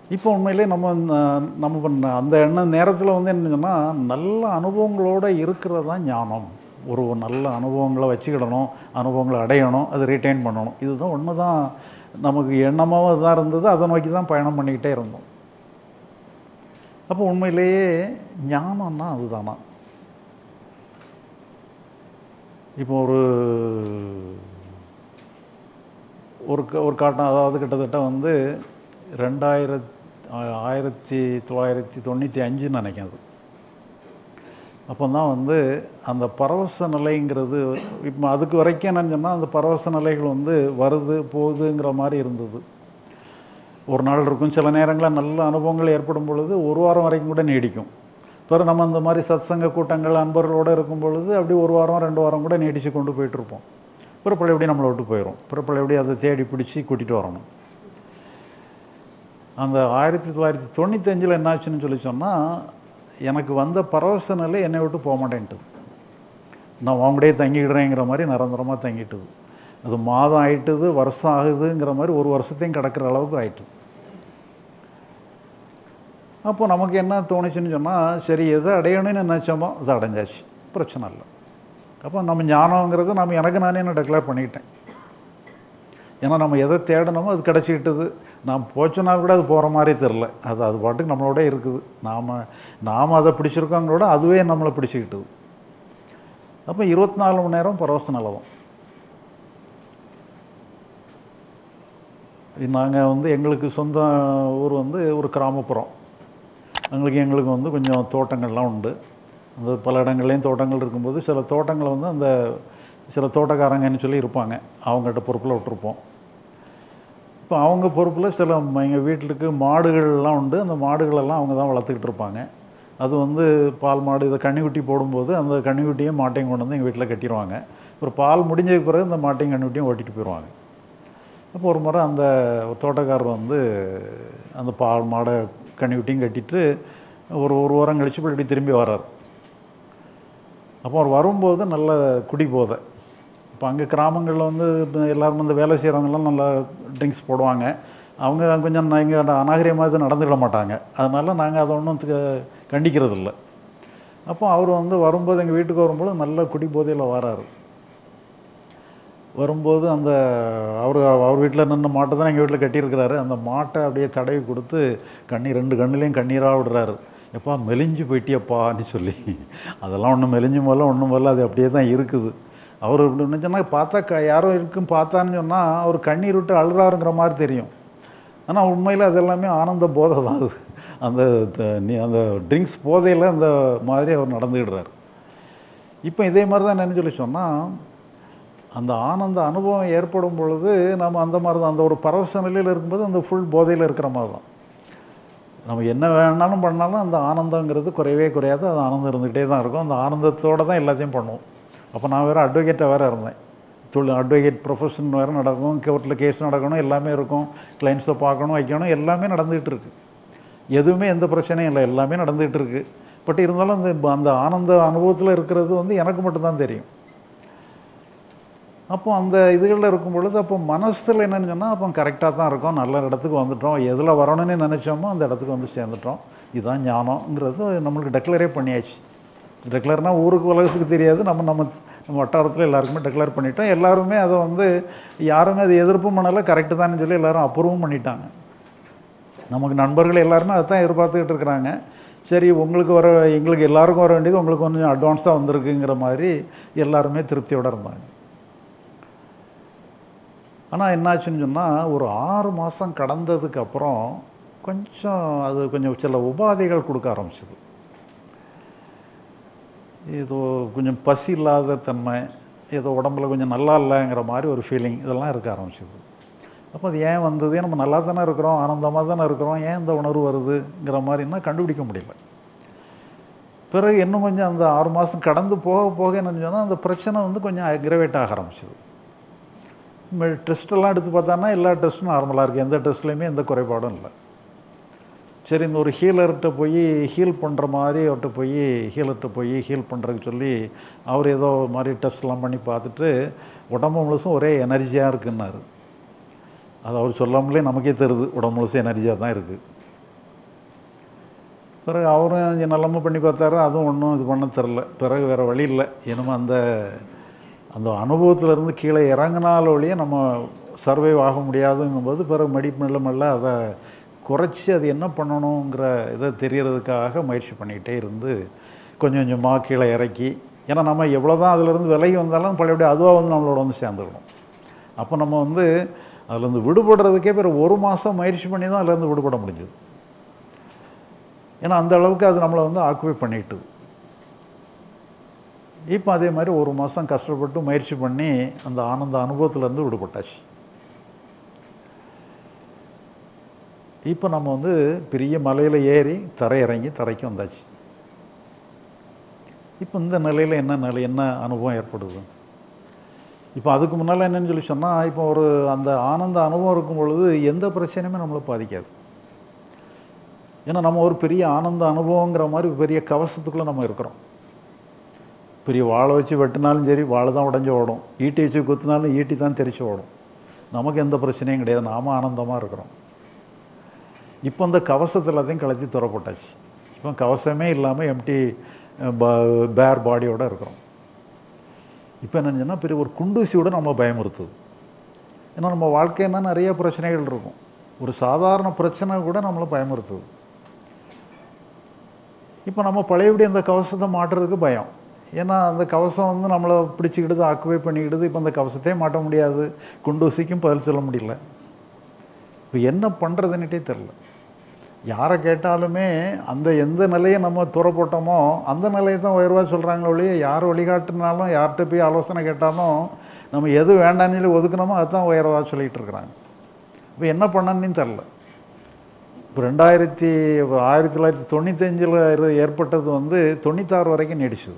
இப்போ உண்மையிலே நம்ம ந- நம்ம பண்ண அந்த எண்ணம் நேரத்தில் வந்து என்னன்னா நல்ல அனுபவங்களோடு இருக்கிறது தான் ஞானம் ஒரு நல்ல அனுபவங்களை வச்சுக்கிடணும் அனுபவங்களை அடையணும் அதை ரிட்டைன் பண்ணணும் இதுதான் ஒன்று தான் நமக்கு எண்ணமாக தான் இருந்தது அதை நோக்கி தான் பயணம் பண்ணிக்கிட்டே இருந்தோம் அப்போ உண்மையிலேயே ஞானம்னா அதுதானா இப்போ ஒரு ஒரு க- ஒரு காட்டம் அதாவது கிட்டத்தட்ட வந்து ரெண்டாயிரத் ஆயிரத்தி தொள்ளாயிரத்தி தொண்ணூற்றி அஞ்சுன்னு நினைக்கிறேன் அது அப்போ தான் வந்து அந்த பரவச நிலைங்கிறது இப்போ அதுக்கு வரைக்கும் என்னன்னு சொன்னால் அந்த பரவச நிலைகள் வந்து வருது போகுதுங்கிற மாதிரி இருந்தது ஒரு நாள் இருக்கும் சில நேரங்களில் நல்ல அனுபவங்கள் ஏற்படும் பொழுது ஒரு வாரம் வரைக்கும் கூட நீடிக்கும் பிறகு நம்ம அந்த மாதிரி சத்சங்க கூட்டங்கள் அன்பர்களோடு இருக்கும் பொழுது அப்படி ஒரு வாரம் ரெண்டு வாரம் கூட நீடித்து கொண்டு போயிட்டுருப்போம் பிறப்பழ எப்படி நம்மளை விட்டு போயிடும் பிறப்பழ எப்படி அதை தேடி பிடிச்சி கூட்டிகிட்டு வரணும் அந்த ஆயிரத்தி தொள்ளாயிரத்தி தொண்ணூத்தஞ்சில் என்னாச்சுன்னு சொல்லி சொன்னால் எனக்கு வந்த பரவச நிலை என்னை விட்டு போக மாட்டேன்ட்டுது நான் அவங்கடையே தங்கிக்கிடுறேங்கிற மாதிரி நிரந்தரமாக தங்கிட்டுது அது மாதம் ஆயிட்டுது வருஷம் ஆகுதுங்கிற மாதிரி ஒரு வருஷத்தையும் கிடக்கிற அளவுக்கு ஆயிட்டுது அப்போ நமக்கு என்ன தோணுச்சுன்னு சொன்னால் சரி எதை அடையணும்னு நினச்சோமோ அதை அடைஞ்சாச்சு பிரச்சனை இல்லை அப்போ நம்ம ஞானங்கிறது நம்ம எனக்கு நானே நான் டெக்ளேர் பண்ணிக்கிட்டேன் ஏன்னா நம்ம எதை தேடணுமோ அது கிடச்சிக்கிட்டுது நாம் போச்சுன்னா கூட அது போகிற மாதிரி தெரில அது அது பாட்டுக்கு நம்மளோட இருக்குது நாம் நாம் அதை பிடிச்சிருக்கோங்களோட அதுவே நம்மளை பிடிச்சிக்கிட்டுது அப்போ இருபத்தி நாலு மணி நேரம் பரவச நிலவும் நாங்கள் வந்து எங்களுக்கு சொந்த ஊர் வந்து ஒரு கிராமப்புறம் எங்களுக்கு எங்களுக்கு வந்து கொஞ்சம் தோட்டங்கள்லாம் உண்டு அந்த பல இடங்கள்லையும் தோட்டங்கள் இருக்கும்போது சில தோட்டங்களை வந்து அந்த சில தோட்டக்காரங்கன்னு சொல்லி இருப்பாங்க அவங்ககிட்ட பொறுப்பில் விட்டுருப்போம் இப்போ அவங்க பொறுப்பில் சில எங்கள் வீட்டுக்கு மாடுகள்லாம் உண்டு அந்த மாடுகளெல்லாம் அவங்க தான் வளர்த்துக்கிட்டு இருப்பாங்க அது வந்து பால் மாடு இதை கன்னிக்குட்டி போடும்போது அந்த கன்னிக்குட்டியும் மாட்டையும் கொண்டு வந்து எங்கள் வீட்டில் கட்டிடுவாங்க அப்புறம் பால் முடிஞ்சதுக்கு பிறகு இந்த மாட்டையும் கன்னிக்குட்டியும் ஓட்டிட்டு போயிடுவாங்க அப்போ ஒரு முறை அந்த தோட்டக்காரர் வந்து அந்த பால் மாடை கன்னிக்குட்டியும் கட்டிட்டு ஒரு ஒரு வாரம் கழிச்சு இப்படி திரும்பி வர்றார் அப்போ அவர் வரும்போது நல்ல குடி போதை இப்போ அங்கே கிராமங்களில் வந்து இப்ப எல்லாரும் இந்த வேலை செய்கிறவங்கலாம் நல்லா ட்ரிங்க்ஸ் போடுவாங்க அவங்க கொஞ்சம் இங்கே அநாகரிகமாக இது நடந்துக்கிட மாட்டாங்க அதனால் நாங்கள் அதை ஒன்றும் கண்டிக்கிறது இல்லை அப்போ அவர் வந்து வரும்போது எங்கள் வீட்டுக்கு வரும்போது நல்ல குடி போதையில் வராரு வரும்போது அந்த அவர் அவர் வீட்டில் நின்று மாட்டை தான் எங்கள் வீட்டில் கட்டியிருக்கிறாரு அந்த மாட்டை அப்படியே தடவி கொடுத்து கண்ணீர் ரெண்டு கண்ணுலேயும் கண்ணீராக விடுறாரு எப்பா மெலிஞ்சு போயிட்டியப்பான்னு சொல்லி அதெல்லாம் ஒன்றும் மெலிஞ்சு போல ஒன்றும் போல அது அப்படியே தான் இருக்குது அவர் இப்படி நினச்சோன்னா பார்த்தா க யாரோ இருக்கும் பார்த்தான்னு சொன்னால் அவர் கண்ணீர் விட்டு அழுறாருங்கிற மாதிரி தெரியும் ஆனால் உண்மையில் அது எல்லாமே ஆனந்த போதை தான் அது அந்த த- நீ- அந்த ட்ரிங்க்ஸ் போதையில் அந்த மாதிரி அவர் நடந்துக்கிடுறாரு இப்போ இதே மாதிரி தான் என்ன சொல்லி சொன்னால் அந்த ஆனந்த அனுபவம் ஏற்படும் பொழுது நம்ம அந்த மாதிரி தான் அந்த ஒரு பரவச நிலையில் இருக்கும்போது அந்த ஃபுல் போதையில் இருக்கிற மாதிரி தான் நம்ம என்ன வேணாலும் பண்ணாலும் அந்த ஆனந்தங்கிறது குறையவே குறையாது அது ஆனந்தம் இருந்துகிட்டே தான் இருக்கும் அந்த ஆனந்தத்தோடு தான் எல்லாத்தையும் பண்ணுவோம் அப்போ நான் வேறு அட்வொகேட்டாக வேறு இருந்தேன் தொழில் அட்வொகேட் ப்ரொஃபஷன் வேறு நடக்கும் கோர்ட்டில் கேஸ் நடக்கணும் எல்லாமே இருக்கும் கிளைண்ட்ஸை பார்க்கணும் வைக்கணும் எல்லாமே நடந்துகிட்டு இருக்கு எதுவுமே எந்த பிரச்சனையும் இல்லை எல்லாமே நடந்துகிட்டு இருக்கு பட் இருந்தாலும் அந்த அந்த ஆனந்த அனுபவத்தில் இருக்கிறது வந்து எனக்கு மட்டும்தான் தெரியும் அப்போ அந்த இதுகளில் இருக்கும் பொழுது அப்போ மனசில் என்னன்னு சொன்னால் அப்போ கரெக்டாக தான் இருக்கோம் நல்ல இடத்துக்கு வந்துட்டோம் எதில் வரணும்னு நினச்சோமோ அந்த இடத்துக்கு வந்து சேர்ந்துட்டோம் இதுதான் ஞானங்கிறது நம்மளுக்கு டெக்ளரே பண்ணியாச்சு டெக்ளர்னால் ஊருக்கு உலகத்துக்கு தெரியாது நம்ம நம்ம நம்ம வட்டாரத்தில் எல்லாருக்குமே டெக்ளேர் பண்ணிட்டோம் எல்லாருமே அதை வந்து யாருமே அதை எதிர்ப்பும் பண்ணலை கரெக்டு தான் சொல்லி எல்லாரும் அப்ரூவும் பண்ணிட்டாங்க நமக்கு நண்பர்கள் எல்லாருமே அதை தான் எதிர்பார்த்துக்கிட்டு இருக்கிறாங்க சரி உங்களுக்கு வர எங்களுக்கு எல்லாருக்கும் வர வேண்டியது உங்களுக்கு கொஞ்சம் அட்வான்ஸாக வந்திருக்குங்கிற மாதிரி எல்லாருமே திருப்தியோடு இருந்தாங்க ஆனால் என்னாச்சுன்னு சொன்னால் ஒரு ஆறு மாதம் கடந்ததுக்கு அப்புறம் கொஞ்சம் அது கொஞ்சம் சில உபாதைகள் கொடுக்க ஆரம்பிச்சது ஏதோ கொஞ்சம் பசி இல்லாத தன்மை ஏதோ உடம்புல கொஞ்சம் நல்லா இல்லைங்கிற மாதிரி ஒரு ஃபீலிங் இதெல்லாம் இருக்க ஆரம்பிச்சது அப்போ அது ஏன் வந்தது நம்ம நல்லா தானே இருக்கிறோம் ஆனந்தமாக தானே இருக்கிறோம் ஏன் இந்த உணர்வு வருதுங்கிற மாதிரின்னா கண்டுபிடிக்க முடியல பிறகு இன்னும் கொஞ்சம் அந்த ஆறு மாதம் கடந்து போக போக என்ன சொன்னால் அந்த பிரச்சனை வந்து கொஞ்சம் அக்ரவேட் ஆக ஆரம்பிச்சது டெஸ்ட்டெல்லாம் எடுத்து பார்த்தான்னா எல்லா டெஸ்ட்டும் நார்மலாக இருக்குது எந்த டெஸ்ட்லேயுமே எந்த குறைபாடும் இல்லை சரி இந்த ஒரு ஹீலர்கிட்ட போய் ஹீல் பண்ணுற மாதிரி அவர்கிட்ட போய் ஹீலர்கிட்ட போய் ஹீல் பண்ணுறதுக்கு சொல்லி அவர் ஏதோ மாதிரி டெஸ்ட்லாம் பண்ணி பார்த்துட்டு உடம்பு முழுசும் ஒரே எனர்ஜியாக இருக்குன்னாரு அது அவர் சொல்லாமலே நமக்கே தெரியுது உடம்பு முழுசும் எனர்ஜியாக தான் இருக்குது பிறகு அவரும் கொஞ்சம் நல்லமாக பண்ணி பார்த்தாரு அதுவும் ஒன்றும் இது பண்ண தெரில பிறகு வேறு வழி இல்லை என்னமோ அந்த அந்த அனுபவத்திலேருந்து கீழே இறங்கினால ஒழிய நம்ம சர்வை ஆக முடியாதுங்கும்போது பிறகு மடி மெல்ல மெல்ல அதை குறைச்சி அது என்ன பண்ணணுங்கிற இதை தெரியறதுக்காக முயற்சி பண்ணிக்கிட்டே இருந்து கொஞ்சம் கொஞ்சமாக கீழே இறக்கி ஏன்னா நம்ம எவ்வளோ தான் அதிலிருந்து விலகி வந்தாலும் பழையபடி அதுவாக வந்து நம்மளோட வந்து சேர்ந்துக்கணும் அப்போ நம்ம வந்து அதுலேருந்து விடுபடுறதுக்கே பிறகு ஒரு மாதம் முயற்சி பண்ணி தான் அதுலேருந்து விடுபட முடிஞ்சது ஏன்னா அந்த அளவுக்கு அது நம்மளை வந்து ஆக்குபை பண்ணிட்டுது இப்போ அதே மாதிரி ஒரு மாதம் கஷ்டப்பட்டு முயற்சி பண்ணி அந்த ஆனந்த அனுபவத்திலேருந்து விடுபட்டாச்சு இப்போ நம்ம வந்து பெரிய மலையில் ஏறி தரை இறங்கி தரைக்கு வந்தாச்சு இப்போ இந்த நிலையில் என்ன நிலை என்ன அனுபவம் ஏற்படுது இப்போ அதுக்கு முன்னால் என்னன்னு சொல்லி சொன்னால் இப்போ ஒரு அந்த ஆனந்த அனுபவம் இருக்கும் பொழுது எந்த பிரச்சனையுமே நம்மளை பாதிக்காது ஏன்னா நம்ம ஒரு பெரிய ஆனந்த அனுபவங்கிற மாதிரி பெரிய கவசத்துக்குள்ளே நம்ம இருக்கிறோம் பெரிய வாழை வச்சு வெட்டினாலும் சரி வாழை தான் உடஞ்சி ஓடும் ஈட்டி வச்சு குத்தினாலும் ஈட்டி தான் தெரிச்சு ஓடும் நமக்கு எந்த பிரச்சனையும் கிடையாது நாம ஆனந்தமாக இருக்கிறோம் இப்போ இந்த கவசத்தை எல்லாத்தையும் கலத்தி துறப்பட்டாச்சு இப்போ கவசமே இல்லாமல் எம்டி பேர் பாடியோடு இருக்கிறோம் இப்போ என்னன்னு சொன்னால் பெரிய ஒரு குண்டூசியோட நம்ம பயமுறுத்துது ஏன்னா நம்ம வாழ்க்கைன்னா நிறைய பிரச்சனைகள் இருக்கும் ஒரு சாதாரண பிரச்சனை கூட நம்மளை பயமுறுத்துது இப்போ நம்ம பழையபடி அந்த கவசத்தை மாட்டுறதுக்கு பயம் ஏன்னா அந்த கவசம் வந்து நம்மளை பிடிச்சிக்கிடுது ஆக்குவே பண்ணிக்கிடுது இப்போ அந்த கவசத்தையே மாட்ட முடியாது குண்டூசிக்கும் பதில் சொல்ல முடியல இப்போ என்ன பண்ணுறதுன்னுட்டே தெரில யாரை கேட்டாலுமே அந்த எந்த நிலையை நம்ம துற போட்டோமோ அந்த நிலையை தான் உயர்வாக சொல்கிறாங்களே ஒழிய யார் வழிகாட்டினாலும் யார்கிட்ட போய் ஆலோசனை கேட்டாலும் நம்ம எது வேண்டாம்னு சொல்லி ஒதுக்குனோமோ அதுதான் உயர்வாக சொல்லிகிட்டு இருக்கிறாங்க இப்போ என்ன பண்ணணுன்னு தெரில இப்போ ரெண்டாயிரத்தி ஆயிரத்தி தொள்ளாயிரத்தி தொண்ணூத்தஞ்சில் ஏற்பட்டது வந்து தொண்ணூத்தாறு வரைக்கும் நீடிச்சுது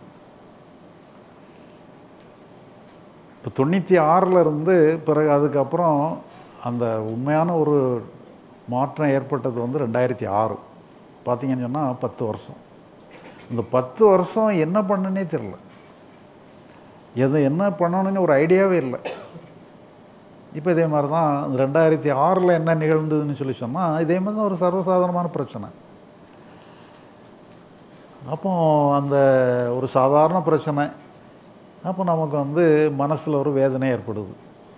இப்போ தொண்ணூற்றி ஆறில் இருந்து பிறகு அதுக்கப்புறம் அந்த உண்மையான ஒரு மாற்றம் ஏற்பட்டது வந்து ரெண்டாயிரத்தி ஆறு பார்த்தீங்கன்னு சொன்னால் பத்து வருஷம் இந்த பத்து வருஷம் என்ன பண்ணுனே தெரில எது என்ன பண்ணணும்னு ஒரு ஐடியாவே இல்லை இப்போ இதே மாதிரி தான் ரெண்டாயிரத்தி ஆறில் என்ன நிகழ்ந்ததுன்னு சொல்லி சொன்னால் இதே மாதிரி தான் ஒரு சர்வசாதாரணமான பிரச்சனை அப்போ அந்த ஒரு சாதாரண பிரச்சனை அப்போ நமக்கு வந்து மனசில் ஒரு வேதனை ஏற்படுது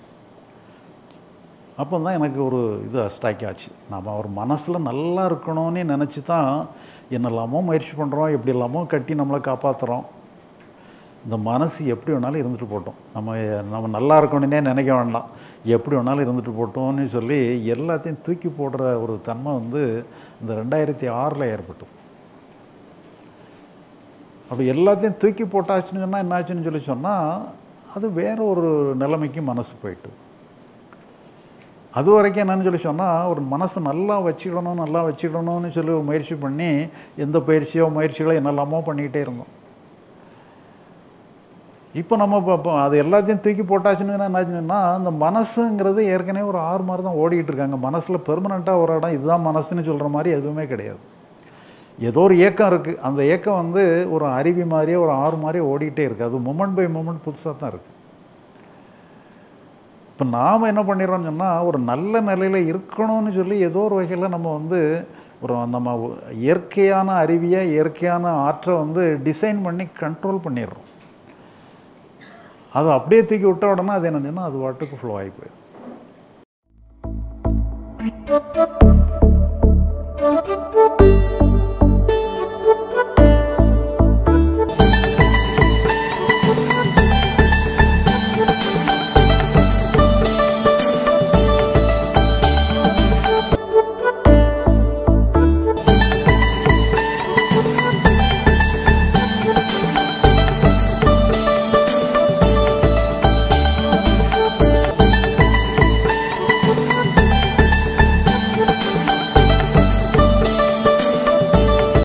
அப்போ தான் எனக்கு ஒரு இது ஸ்ட்ரைக் ஆச்சு நம்ம ஒரு மனசில் நல்லா இருக்கணும்னு நினச்சி தான் என்னெல்லாமோ முயற்சி பண்ணுறோம் எப்படி எல்லாமோ கட்டி நம்மளை காப்பாற்றுறோம் இந்த மனசு எப்படி வேணாலும் இருந்துட்டு போட்டோம் நம்ம நம்ம நல்லா இருக்கணுன்னே நினைக்க வேண்டாம் எப்படி வேணாலும் இருந்துட்டு போட்டோம்னு சொல்லி எல்லாத்தையும் தூக்கி போடுற ஒரு தன்மை வந்து இந்த ரெண்டாயிரத்தி ஆறில் ஏற்பட்டது அப்படி எல்லாத்தையும் தூக்கி போட்டாச்சுன்னு சொன்னால் என்னாச்சுன்னு சொல்லி சொன்னால் அது வேற ஒரு நிலைமைக்கு மனசு போயிட்டு அது வரைக்கும் என்னன்னு சொல்லி சொன்னால் ஒரு மனசை நல்லா வச்சுக்கணும் நல்லா வச்சுக்கணும்னு சொல்லி ஒரு முயற்சி பண்ணி எந்த பயிற்சியோ முயற்சிகளோ என்னெல்லாமோ பண்ணிக்கிட்டே இருந்தோம் இப்போ நம்ம இப்போ இப்போ அது எல்லாத்தையும் தூக்கி போட்டாச்சுன்னு என்னாச்சுன்னா அந்த மனசுங்கிறது ஏற்கனவே ஒரு ஆறு மாதிரி தான் ஓடிக்கிட்டு இருக்காங்க மனசில் பெர்மனெண்ட்டாக ஒரு இடம் இதுதான் மனசுன்னு சொல்கிற மாதிரி எதுவுமே கிடையாது ஏதோ ஒரு ஏக்கம் இருக்குது அந்த ஏக்கம் வந்து ஒரு அருவி மாதிரியே ஒரு ஆறு மாதிரியே ஓடிக்கிட்டே இருக்குது அது மூமெண்ட் பை மூமெண்ட் புதுசாக தான் இருக்குது இப்போ நாம் என்ன பண்ணிடுறோம்னு சொன்னால் ஒரு நல்ல நிலையில் இருக்கணும்னு சொல்லி ஏதோ ஒரு வகையில் நம்ம வந்து ஒரு நம்ம இயற்கையான அறிவியை இயற்கையான ஆற்றை வந்து டிசைன் பண்ணி கண்ட்ரோல் பண்ணிடுறோம் அது அப்படியே தூக்கி விட்ட உடனே அது என்னன்னா அது வாட்டுக்கு ஃப்ளோ ஆகி போயிடும் Thank you.